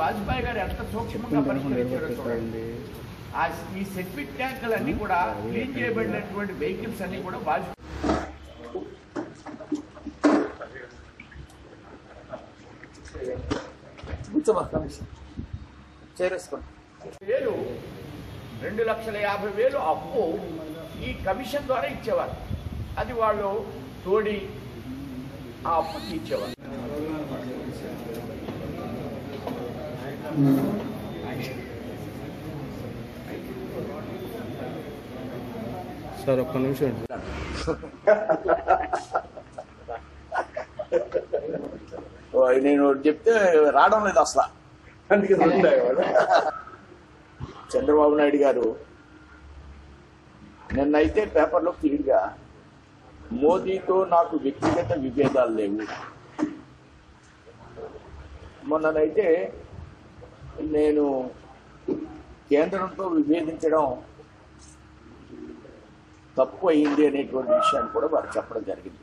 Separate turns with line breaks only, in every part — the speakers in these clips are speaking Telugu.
వాజ్పేయి గారు ఎంత సూక్ష్మంగా పరిష్కరించారో చూడండి ఆ ఈ సెట్విక్ ట్యాంకులన్నీ కూడా క్లీన్ చేయబడినటువంటి వెహికల్స్ అన్ని కూడా వాజ్పేయి
కూర్చోమా కమిషన్ చేరేసుకోండి
వేలు రెండు లక్షల యాభై వేలు అప్పు ఈ కమిషన్ ద్వారా ఇచ్చేవారు అది వాళ్ళు తోడి ఆ అప్పు తీర్చేవారు
సార్ ఒక్క నిమిషం
ఓ, నేను ఒకటి చెప్తే రావడం లేదు అసలు అందుకే చంద్రబాబు నాయుడు గారు నిన్నైతే పేపర్లో క్లియర్గా మోదీతో నాకు వ్యక్తిగత విభేదాలు లేవు మొన్ననైతే నేను కేంద్రంతో విభేదించడం తప్పు అయింది అనేటువంటి విషయాన్ని కూడా వారు చెప్పడం జరిగింది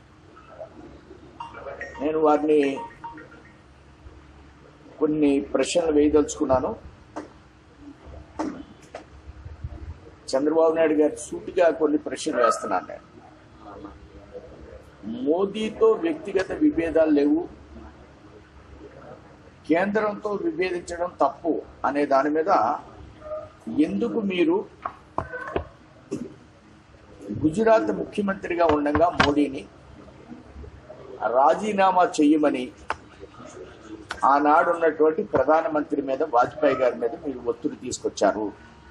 నేను వారిని కొన్ని ప్రశ్నలు వేయదలుచుకున్నాను చంద్రబాబు నాయుడు గారి సూటిగా కొన్ని ప్రశ్నలు వేస్తున్నాను నేను మోదీతో వ్యక్తిగత విభేదాలు లేవు కేంద్రంతో విభేదించడం తప్పు అనే దాని మీద ఎందుకు మీరు గుజరాత్ ముఖ్యమంత్రిగా ఉండగా మోడీని రాజీనామా చెయ్యమని ఆనాడు ఉన్నటువంటి ప్రధానమంత్రి మీద వాజ్పేయి గారి మీద మీరు ఒత్తిడి తీసుకొచ్చారు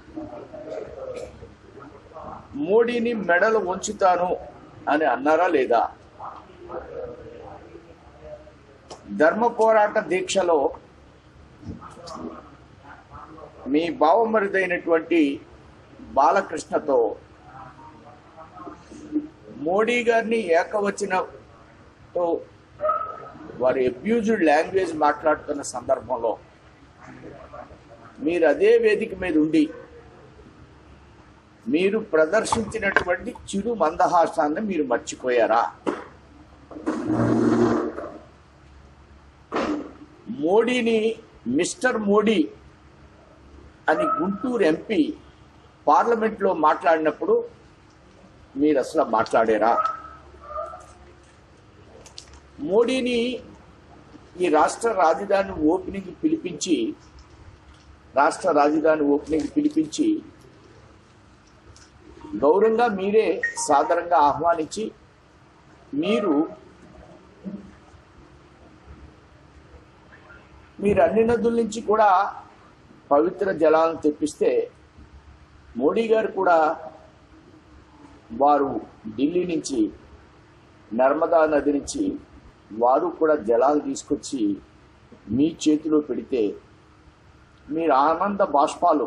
మోడీని మెడలు ఉంచుతాను అని అన్నారా లేదా ధర్మ పోరాట దీక్షలో మీ బావమరిదైనటువంటి బాలకృష్ణతో మోడీ గారిని ఏకవచనతో వారు అబ్యూజ్డ్ లాంగ్వేజ్ మాట్లాడుతున్న సందర్భంలో మీరు అదే వేదిక మీద ఉండి మీరు ప్రదర్శించినటువంటి చిరు మందహాసాన్ని మీరు మర్చిపోయారా మోడీని మిస్టర్ మోడీ అని గుంటూరు ఎంపీ పార్లమెంట్లో మాట్లాడినప్పుడు మీరు అసలు మాట్లాడారా మోడీని ఈ రాష్ట్ర రాజధాని ఓపెనింగ్ పిలిపించి రాష్ట్ర రాజధాని ఓపెనింగ్ పిలిపించి గౌరవంగా మీరే సాదరంగా ఆహ్వానించి మీరు మీరు అన్ని నదుల నుంచి కూడా పవిత్ర జలాలను తెప్పిస్తే మోడీ గారు కూడా వారు ఢిల్లీ నుంచి నర్మదా నది నుంచి వారు కూడా జలాలు తీసుకొచ్చి మీ చేతిలో పెడితే మీరు ఆనంద బాష్పాలు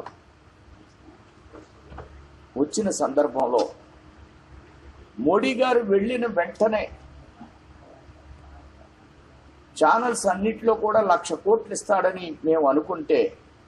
వచ్చిన సందర్భంలో మోడీ గారు వెళ్ళిన వెంటనే ఛానల్స్ అన్నిట్లో కూడా లక్ష కోట్లు ఇస్తాడని మేము అనుకుంటే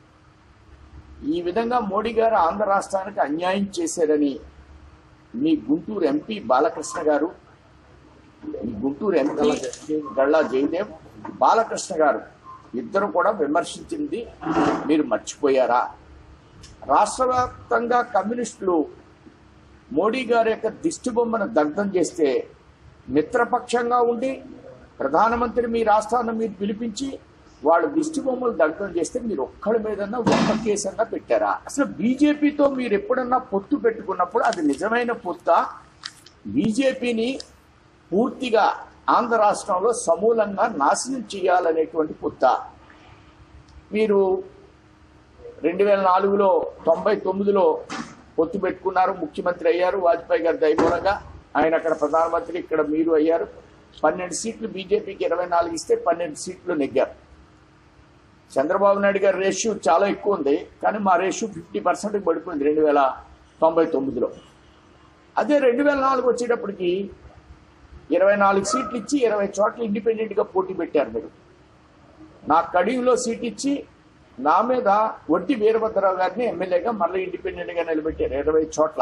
ఈ విధంగా మోడీ గారు ఆంధ్ర రాష్ట్రానికి అన్యాయం చేశారని మీ గుంటూరు ఎంపీ బాలకృష్ణ గారు మీ గుంటూరు ఎంపీ గళ్ళా జయదేవ్ బాలకృష్ణ గారు ఇద్దరు కూడా విమర్శించింది మీరు మర్చిపోయారా రాష్ట్ర వ్యాప్తంగా కమ్యూనిస్టులు మోడీ గారి యొక్క దిష్టి బొమ్మను దగ్ధం చేస్తే మిత్రపక్షంగా ఉండి ప్రధానమంత్రి మీ రాష్ట్రాన్ని మీరు పిలిపించి వాళ్ళ దిష్టి బొమ్మలు దగ్ధం చేస్తే మీరు ఒక్కడి మీదన్నా ఒక్క కేసన్నా పెట్టారా అసలు బీజేపీతో మీరు ఎప్పుడన్నా పొత్తు పెట్టుకున్నప్పుడు అది నిజమైన పొత్త బీజేపీని పూర్తిగా ఆంధ్ర రాష్ట్రంలో సమూలంగా నాశనం చేయాలనేటువంటి పొత్త మీరు రెండు వేల నాలుగులో తొంభై తొమ్మిదిలో పొత్తు పెట్టుకున్నారు ముఖ్యమంత్రి అయ్యారు వాజ్పేయి గారి దయమూలంగా ఆయన అక్కడ ప్రధానమంత్రి ఇక్కడ మీరు అయ్యారు పన్నెండు సీట్లు బీజేపీకి ఇరవై నాలుగు ఇస్తే పన్నెండు సీట్లు నెగ్గారు చంద్రబాబు నాయుడు గారి రేషియో చాలా ఎక్కువ ఉంది కానీ మా రేషియో ఫిఫ్టీ పర్సెంట్కి పడిపోయింది రెండు వేల తొంభై తొమ్మిదిలో అదే రెండు వేల నాలుగు వచ్చేటప్పటికి ఇరవై నాలుగు సీట్లు ఇచ్చి ఇరవై చోట్ల ఇండిపెండెంట్గా పోటీ పెట్టారు మీరు నా కడియంలో సీట్ ఇచ్చి నా మీద వడ్డీ వీరభద్రరావు గారిని ఎమ్మెల్యేగా మళ్ళీ ఇండిపెండెంట్గా నిలబెట్టారు ఇరవై చోట్ల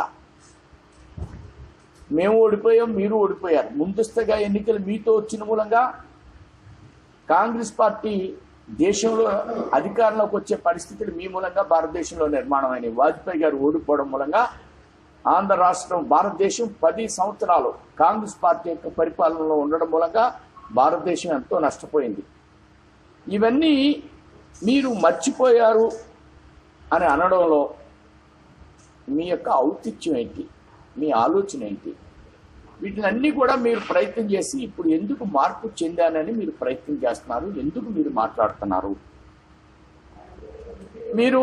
మేము ఓడిపోయాం మీరు ఓడిపోయారు ముందస్తుగా ఎన్నికలు మీతో వచ్చిన మూలంగా కాంగ్రెస్ పార్టీ దేశంలో అధికారంలోకి వచ్చే పరిస్థితులు మీ మూలంగా భారతదేశంలో నిర్మాణం అయినాయి వాజ్పేయి గారు ఓడిపోవడం మూలంగా ఆంధ్ర రాష్ట్రం భారతదేశం పది సంవత్సరాలు కాంగ్రెస్ పార్టీ యొక్క పరిపాలనలో ఉండడం మూలంగా భారతదేశం ఎంతో నష్టపోయింది ఇవన్నీ మీరు మర్చిపోయారు అని అనడంలో మీ యొక్క ఔచిత్యం ఏంటి మీ ఆలోచన ఏంటి వీటినన్నీ కూడా మీరు ప్రయత్నం చేసి ఇప్పుడు ఎందుకు మార్పు చెందానని మీరు ప్రయత్నం చేస్తున్నారు ఎందుకు మీరు మాట్లాడుతున్నారు మీరు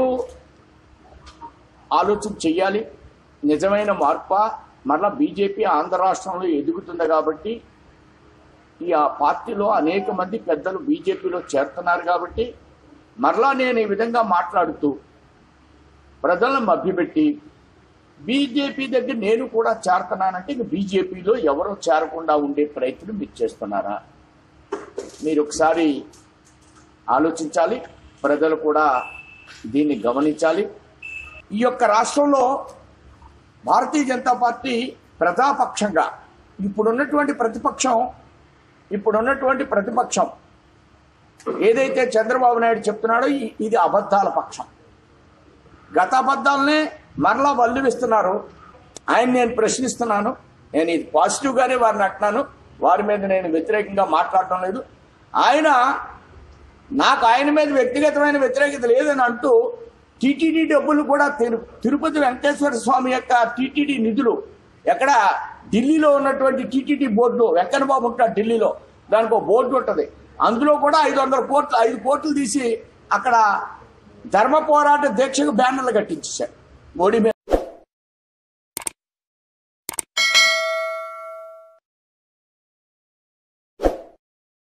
ఆలోచన చెయ్యాలి నిజమైన మార్పా మరలా బీజేపీ ఆంధ్ర రాష్ట్రంలో ఎదుగుతుంది కాబట్టి ఈ ఆ పార్టీలో అనేక మంది పెద్దలు బీజేపీలో చేరుతున్నారు కాబట్టి మరలా నేను ఈ విధంగా మాట్లాడుతూ ప్రజలను మభ్యపెట్టి బీజేపీ దగ్గర నేను కూడా చేరుతున్నానంటే ఇంక బీజేపీలో ఎవరో చేరకుండా ఉండే ప్రయత్నం మీరు చేస్తున్నారా మీరు ఒకసారి ఆలోచించాలి ప్రజలు కూడా దీన్ని గమనించాలి ఈ యొక్క రాష్ట్రంలో భారతీయ జనతా పార్టీ ప్రజాపక్షంగా ఇప్పుడున్నటువంటి ప్రతిపక్షం ఇప్పుడున్నటువంటి ప్రతిపక్షం ఏదైతే చంద్రబాబు నాయుడు చెప్తున్నాడో ఈ- ఇది అబద్ధాల పక్షం గత అబద్ధాలనే మరలా వల్లివిస్తున్నారు ఆయన నేను ప్రశ్నిస్తున్నాను నేను ఇది పాజిటివ్గానే వారిని అంటున్నాను వారి మీద నేను వ్యతిరేకంగా మాట్లాడటం లేదు ఆయన నాకు ఆయన మీద వ్యక్తిగతమైన వ్యతిరేకత లేదని అంటూ టీటీడీ డబ్బులు కూడా తిరు తిరుపతి వెంకటేశ్వర స్వామి యొక్క టీటీడీ నిధులు ఎక్కడ ఢిల్లీలో ఉన్నటువంటి టీటీడీ బోర్డు వెంకన్న బాబు ఉంటాడు ఢిల్లీలో దానికి ఒక బోర్డు ఉంటుంది అందులో కూడా ఐదు వందల కోట్లు ఐదు కోట్లు తీసి అక్కడ ధర్మ పోరాట దీక్షకు బ్యానర్లు కట్టించేశారు మోడీ మీద